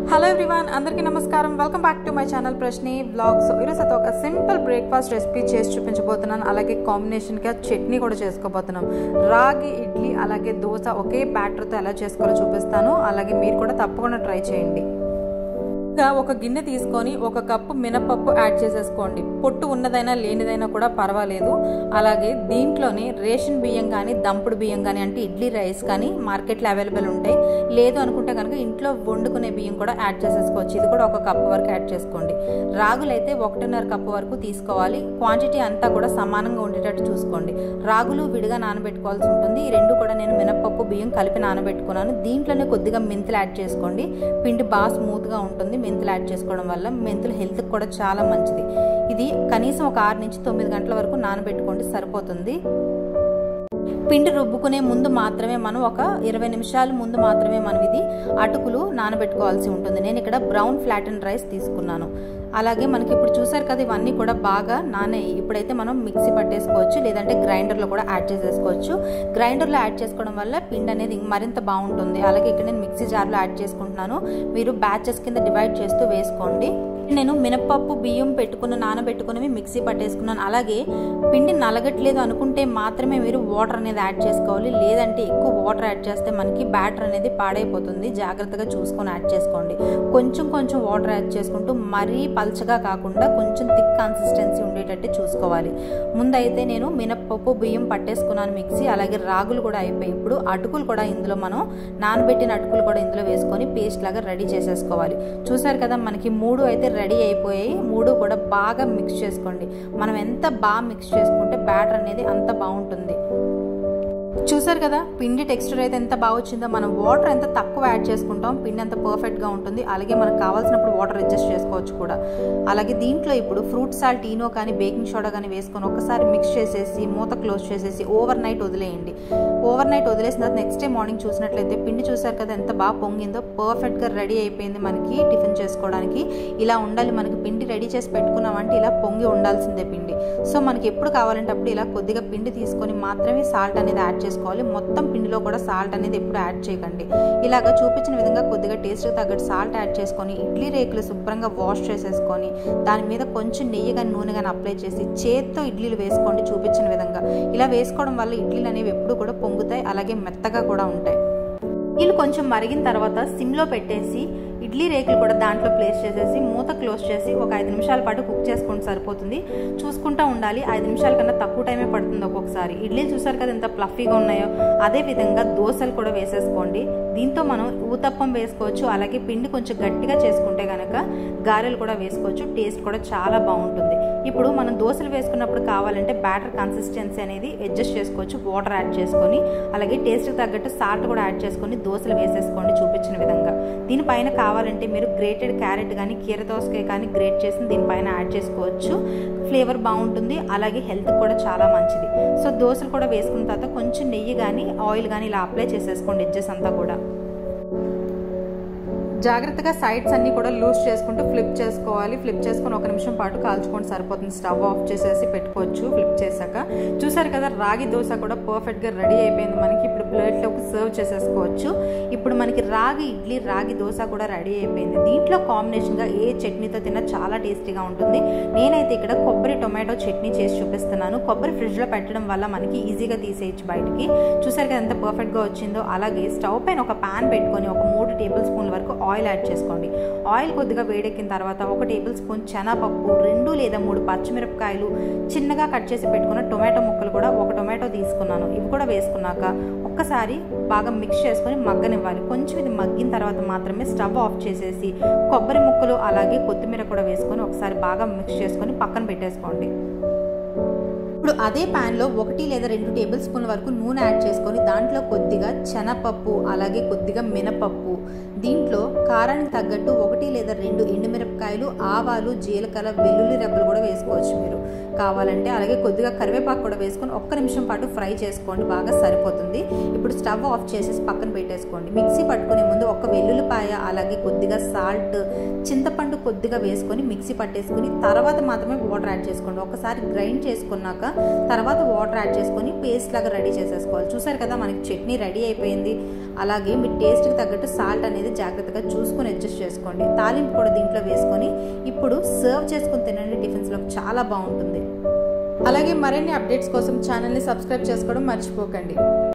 hello everyone అందరికీ నమస్కారం welcome back to my channel Prashni blogs ఈరోజు అయితే ఒక సింపుల్ బ్రేక్ఫాస్ట్ రెసిపీ చేసి చూపించబోతున్నాను అలాగే కాంబినేషన్గా చట్నీ కూడా చేసుకోబోతున్నాం రాగి ఇడ్లీ అలాగే దోశ ఒకే బ్యాటర్తో ఎలా చేసుకోవాలో చూపిస్తాను అలాగే మీరు కూడా తప్పకుండా ట్రై చేయండి ఇంకా ఒక గిన్నె తీసుకొని ఒక కప్పు మినపప్పు యాడ్ చేసేసుకోండి పొట్టు ఉన్నదైనా లేనిదైనా కూడా పర్వాలేదు అలాగే దీంట్లోనే రేషన్ బియ్యం కానీ దంపుడు బియ్యం కానీ అంటే ఇడ్లీ రైస్ కానీ మార్కెట్లో అవైలబుల్ ఉంటాయి లేదు అనుకుంటే కనుక ఇంట్లో వండుకునే బియ్యం కూడా యాడ్ చేసేసుకోవచ్చు ఇది కూడా ఒక కప్పు వరకు యాడ్ చేసుకోండి రాగులు అయితే ఒకటిన్నర కప్పు వరకు తీసుకోవాలి క్వాంటిటీ అంతా కూడా సమానంగా ఉండేటట్టు చూసుకోండి రాగులు విడిగా నానబెట్టుకోవాల్సి ఉంటుంది ఈ రెండు కూడా నేను మినపప్పు బియ్యం కలిపి నానబెట్టుకున్నాను దీంట్లోనే కొద్దిగా మెంతులు యాడ్ చేసుకోండి పిండి బాగా స్మూత్గా ఉంటుంది మెంతులు యాడ్ చేసుకోవడం వల్ల మెంతులు హెల్త్కి కూడా చాలా మంచిది ఇది కనీసం ఒక ఆరు నుంచి తొమ్మిది గంటల వరకు నానబెట్టుకోండి సరిపోతుంది పిండి రుబ్బుకునే ముందు మాత్రమే మనం ఒక ఇరవై నిమిషాల ముందు మాత్రమే మనం ఇది అటుకులు నానబెట్టుకోవాల్సి ఉంటుంది నేను ఇక్కడ బ్రౌన్ ఫ్లాట్ అండ్ రైస్ తీసుకున్నాను అలాగే మనకి ఇప్పుడు చూసారు కదా ఇవన్నీ కూడా బాగా నానాయి ఇప్పుడైతే మనం మిక్సీ పట్టేసుకోవచ్చు లేదంటే గ్రైండర్లో కూడా యాడ్ చేసేసుకోవచ్చు గ్రైండర్లో యాడ్ చేసుకోవడం వల్ల పిండి అనేది మరింత బాగుంటుంది అలాగే ఇక్కడ నేను మిక్సీ జార్లో యాడ్ చేసుకుంటున్నాను మీరు బ్యాచెస్ కింద డివైడ్ చేస్తూ వేసుకోండి నేను మినపప్పు బియ్యం పెట్టుకున్న నానబెట్టుకున్నవి మిక్సీ పట్టేసుకున్నాను అలాగే పిండి నలగట్లేదు అనుకుంటే మాత్రమే మీరు వాటర్ అనేది యాడ్ చేసుకోవాలి లేదంటే ఎక్కువ వాటర్ యాడ్ చేస్తే మనకి బ్యాటర్ అనేది పాడైపోతుంది జాగ్రత్తగా చూసుకొని యాడ్ చేసుకోండి కొంచెం కొంచెం వాటర్ యాడ్ చేసుకుంటూ మరీ పల్చగా కాకుండా కొంచెం థిక్ కన్సిస్టెన్సీ ఉండేటట్టు చూసుకోవాలి ముందైతే నేను మినపప్పు బియ్యం పట్టేసుకున్నాను మిక్సీ అలాగే రాగులు కూడా అయిపోయి ఇప్పుడు అటుకులు కూడా ఇందులో మనం నానబెట్టిన అటుకులు కూడా ఇందులో వేసుకొని పేస్ట్ లాగా రెడీ చేసేసుకోవాలి చూసారు కదా మనకి మూడు అయితే రెడీ అయిపోయాయి మూడు కూడా బాగా మిక్స్ చేసుకోండి మనం ఎంత బాగా మిక్స్ చేసుకుంటే బ్యాటర్ అనేది అంత బాగుంటుంది చూసారు కదా పిండి టెక్స్చర్ అయితే ఎంత బాగా వచ్చిందో మనం వాటర్ ఎంత తక్కువ యాడ్ చేసుకుంటాం పిండి అంత పర్ఫెక్ట్గా ఉంటుంది అలాగే మనకు కావాల్సినప్పుడు వాటర్ అడ్జస్ట్ చేసుకోవచ్చు కూడా అలాగే దీంట్లో ఇప్పుడు ఫ్రూట్ సాల్ట్ ఈనో కానీ బేకింగ్ సోడా కానీ వేసుకొని ఒకసారి మిక్స్ చేసేసి మూత క్లోజ్ చేసేసి ఓవర్ నైట్ వదిలేయండి ఓవర్ నైట్ వదిలేసిన తర్వాత నెక్స్ట్ డే మార్నింగ్ చూసినట్లయితే పిండి చూసారు కదా ఎంత బాగా పొంగిందో పర్ఫెక్ట్గా రెడీ అయిపోయింది మనకి టిఫిన్ చేసుకోవడానికి ఇలా ఉండాలి మనకి పిండి రెడీ చేసి పెట్టుకున్నామంటే ఇలా పొంగి ఉండాల్సిందే పిండి సో మనకి ఎప్పుడు కావాలంటే అప్పుడు ఇలా కొద్దిగా పిండి తీసుకొని మాత్రమే సాల్ట్ అనేది యాడ్ చేసుకోవాలి మొత్తం పిండిలో కూడా సాల్ట్ అనేది ఎప్పుడు యాడ్ చేయకండి ఇలాగ చూపించిన విధంగా కొద్దిగా టేస్ట్కి తగ్గట్టు సాల్ట్ యాడ్ చేసుకొని ఇడ్లీ రేకులు శుభ్రంగా వాష్ చేసేసుకొని దాని మీద కొంచెం నెయ్యి కానీ నూనె కానీ అప్లై చేసి చేత్తో ఇడ్లీలు వేసుకోండి చూపించిన విధంగా ఇలా వేసుకోవడం వల్ల ఇడ్లీలు అనేవి ఎప్పుడు కూడా పొంగుతాయి అలాగే మెత్తగా కూడా ఉంటాయి వీళ్ళు కొంచెం మరిగిన తర్వాత సిమ్లో పెట్టేసి ఇడ్లీ రేకులు కూడా దాంట్లో ప్లేస్ చేసేసి మూత క్లోజ్ చేసి ఒక ఐదు నిమిషాల పాటు కుక్ చేసుకుంటే సరిపోతుంది చూసుకుంటూ ఉండాలి ఐదు నిమిషాల కన్నా తక్కువ టైమే పడుతుంది ఒక్కొక్కసారి ఇడ్లీలు చూసారు కదా ఎంత ప్లఫీగా ఉన్నాయో అదే విధంగా దోశలు కూడా వేసేసుకోండి దీంతో మనం ఊతప్పం వేసుకోవచ్చు అలాగే పిండి కొంచెం గట్టిగా చేసుకుంటే కనుక గారెలు కూడా వేసుకోవచ్చు టేస్ట్ కూడా చాలా బాగుంటుంది ఇప్పుడు మనం దోశలు వేసుకున్నప్పుడు కావాలంటే బ్యాటర్ కన్సిస్టెన్సీ అనేది అడ్జస్ట్ చేసుకోవచ్చు వాటర్ యాడ్ చేసుకొని అలాగే టేస్ట్కి తగ్గట్టు సాల్ట్ కూడా యాడ్ చేసుకొని దోశలు వేసేసుకోండి చూపించిన విధంగా దీనిపైన కావాలంటే మీరు గ్రేటెడ్ క్యారెట్ కానీ కీర దోసకాయ కానీ గ్రేట్ చేసి దీనిపైన యాడ్ చేసుకోవచ్చు ఫ్లేవర్ బాగుంటుంది అలాగే హెల్త్ కూడా చాలా మంచిది సో దోశలు కూడా వేసుకున్న తర్వాత కొంచెం నెయ్యి కానీ ఆయిల్ కానీ ఇలా అప్లై చేసేసుకోండి ఎడ్జెస్ అంతా కూడా జాగ్రత్తగా సైడ్స్ అన్ని కూడా లూజ్ చేసుకుంటూ ఫ్లిప్ చేసుకోవాలి ఫ్లిప్ చేసుకొని ఒక నిమిషం పాటు కాల్చుకొని సరిపోతుంది స్టవ్ ఆఫ్ చేసేసి పెట్టుకోవచ్చు ఫ్లిప్ చేశాక చూసారు కదా రాగి దోశ కూడా పర్ఫెక్ట్గా రెడీ అయిపోయింది మనకి ఇప్పుడు ప్లేట్లోకి సర్వ్ చేసేసుకోవచ్చు ఇప్పుడు మనకి రాగి ఇడ్లీ రాగి దోశ కూడా రెడీ అయిపోయింది దీంట్లో కాంబినేషన్గా ఏ చట్నీతో తిన్నా చాలా టేస్టీగా ఉంటుంది నేనైతే ఇక్కడ కొబ్బరి టొమాటో చట్నీ చేసి చూపిస్తున్నాను కొబ్బరి ఫ్రిడ్జ్లో పెట్టడం వల్ల మనకి ఈజీగా తీసేయచ్చు బయటికి చూసారు కదా ఎంత పర్ఫెక్ట్గా వచ్చిందో అలాగే స్టవ్ పైన ఒక ప్యాన్ పెట్టుకొని ఒక మూడు టేబుల్ స్పూన్ల వరకు ఆయిల్ యాడ్ చేసుకోండి ఆయిల్ కొద్దిగా వేడెక్కిన తర్వాత ఒక టేబుల్ స్పూన్ శనగపప్పు రెండు లేదా మూడు పచ్చిమిరపకాయలు చిన్నగా కట్ చేసి పెట్టుకున్న టొమాటో ముక్కలు కూడా ఒక టొమాటో తీసుకున్నాను ఇవి కూడా వేసుకున్నాక ఒక్కసారి బాగా మిక్స్ చేసుకొని మగ్గనివ్వాలి కొంచెం ఇది మగ్గిన తర్వాత మాత్రమే స్టవ్ ఆఫ్ చేసేసి కొబ్బరి ముక్కలు అలాగే కొత్తిమీర కూడా వేసుకొని ఒకసారి బాగా మిక్స్ చేసుకొని పక్కన పెట్టేసుకోండి ఇప్పుడు అదే ప్యాన్లో ఒకటి లేదా రెండు టేబుల్ స్పూన్ల వరకు నూనె యాడ్ చేసుకొని దాంట్లో కొద్దిగా శనగపప్పు అలాగే కొద్దిగా మినపప్పు దీంట్లో కారానికి తగ్గట్టు ఒకటి లేదా రెండు ఎండుమిరపకాయలు ఆవాలు జీలకర్ర వెల్లుల్లి రెబ్బలు కూడా వేసుకోవచ్చు మీరు కావాలంటే అలాగే కొద్దిగా కరివేపాకు కూడా వేసుకొని ఒక్క నిమిషం పాటు ఫ్రై చేసుకోండి బాగా సరిపోతుంది ఇప్పుడు స్టవ్ ఆఫ్ చేసేసి పక్కన పెట్టేసుకోండి మిక్సీ పట్టుకునే ముందు ఒక వెల్లుల్లిపాయ అలాగే కొద్దిగా సాల్ట్ చింతపండు కొద్దిగా వేసుకొని మిక్సీ పట్టేసుకొని తర్వాత మాత్రమే వాటర్ యాడ్ చేసుకోండి ఒకసారి గ్రైండ్ చేసుకున్నాక తర్వాత వాటర్ యాడ్ చేసుకొని పేస్ట్ లాగా రెడీ చేసేసుకోవాలి చూసారు కదా మనకి చట్నీ రెడీ అయిపోయింది అలాగే మీ టేస్ట్కి తగ్గట్టు సాల్ట్ అనేది అనేది జాగ్రత్తగా చూసుకొని అడ్జస్ట్ చేసుకోండి తాలింపు కూడా దీంట్లో వేసుకొని ఇప్పుడు సర్వ్ చేసుకొని తినండి టిఫిన్స్లో చాలా బాగుంటుంది అలాగే మరిన్ని అప్డేట్స్ కోసం ఛానల్ని సబ్స్క్రైబ్ చేసుకోవడం మర్చిపోకండి